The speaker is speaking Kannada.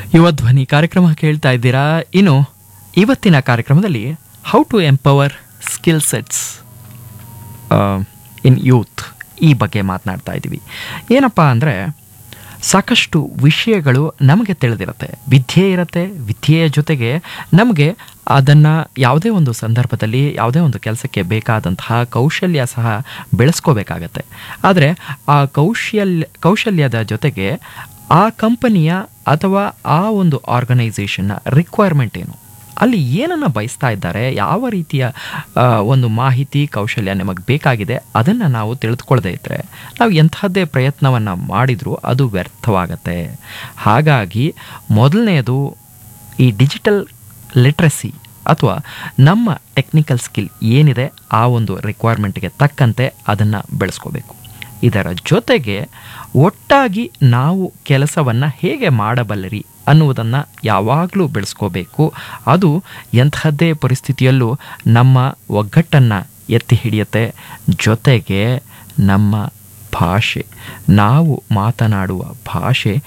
ಯುವ ಧ್ವನಿ ಕಾರ್ಯಕ್ರಮ ಕೇಳ್ತಾ ಇದ್ದೀರಾ ಇನ್ನು ಇವತ್ತಿನ ಕಾರ್ಯಕ್ರಮದಲ್ಲಿ how to empower skill sets in youth ಈ ಬಗ್ಗೆ ಮಾತನಾಡ್ತಾ ಇದ್ದೀವಿ ಏನಪ್ಪ ಅಂದರೆ ಸಾಕಷ್ಟು ವಿಷಯಗಳು ನಮಗೆ ತಿಳಿದಿರುತ್ತೆ ವಿದ್ಯೆ ಇರುತ್ತೆ ವಿದ್ಯೆಯ ಜೊತೆಗೆ ನಮಗೆ ಅದನ್ನು ಯಾವುದೇ ಒಂದು ಸಂದರ್ಭದಲ್ಲಿ ಯಾವುದೇ ಒಂದು ಕೆಲಸಕ್ಕೆ ಬೇಕಾದಂತಹ ಕೌಶಲ್ಯ ಸಹ ಬೆಳೆಸ್ಕೋಬೇಕಾಗತ್ತೆ ಆದರೆ ಆ ಕೌಶಲ್ಯ ಕೌಶಲ್ಯದ ಜೊತೆಗೆ ಆ ಕಂಪನಿಯ ಅಥವಾ ಆ ಒಂದು ಆರ್ಗನೈಸೇಷನ್ನ ರಿಕ್ವೈರ್ಮೆಂಟ್ ಏನು ಅಲ್ಲಿ ಏನನ್ನು ಬಯಸ್ತಾ ಇದ್ದಾರೆ ಯಾವ ರೀತಿಯ ಆ, ಒಂದು ಮಾಹಿತಿ ಕೌಶಲ್ಯ ನಮಗೆ ಬೇಕಾಗಿದೆ ಅದನ್ನು ನಾವು ತಿಳಿದುಕೊಳ್ಳದೇ ಇದ್ದರೆ ನಾವು ಎಂಥದ್ದೇ ಪ್ರಯತ್ನವನ್ನು ಮಾಡಿದರೂ ಅದು ವ್ಯರ್ಥವಾಗತ್ತೆ ಹಾಗಾಗಿ ಮೊದಲನೆಯದು ಈ ಡಿಜಿಟಲ್ ಲಿಟ್ರಸಿ ಅಥವಾ ನಮ್ಮ ಟೆಕ್ನಿಕಲ್ ಸ್ಕಿಲ್ ಏನಿದೆ ಆ ಒಂದು ರಿಕ್ವೈರ್ಮೆಂಟ್ಗೆ ತಕ್ಕಂತೆ ಅದನ್ನು ಬೆಳೆಸ್ಕೋಬೇಕು ಇದರ ಜೊತೆಗೆ ಒಟ್ಟಾಗಿ ನಾವು ಕೆಲಸವನ್ನು ಹೇಗೆ ಮಾಡಬಲ್ಲರಿ ಅನ್ನುವುದನ್ನು ಯಾವಾಗಲೂ ಬೆಳೆಸ್ಕೋಬೇಕು ಅದು ಎಂಥದ್ದೇ ಪರಿಸ್ಥಿತಿಯಲ್ಲೂ ನಮ್ಮ ಒಗ್ಗಟ್ಟನ್ನು ಎತ್ತಿ ಹಿಡಿಯುತ್ತೆ ಜೊತೆಗೆ ನಮ್ಮ ಭಾಷೆ ನಾವು ಮಾತನಾಡುವ ಭಾಷೆ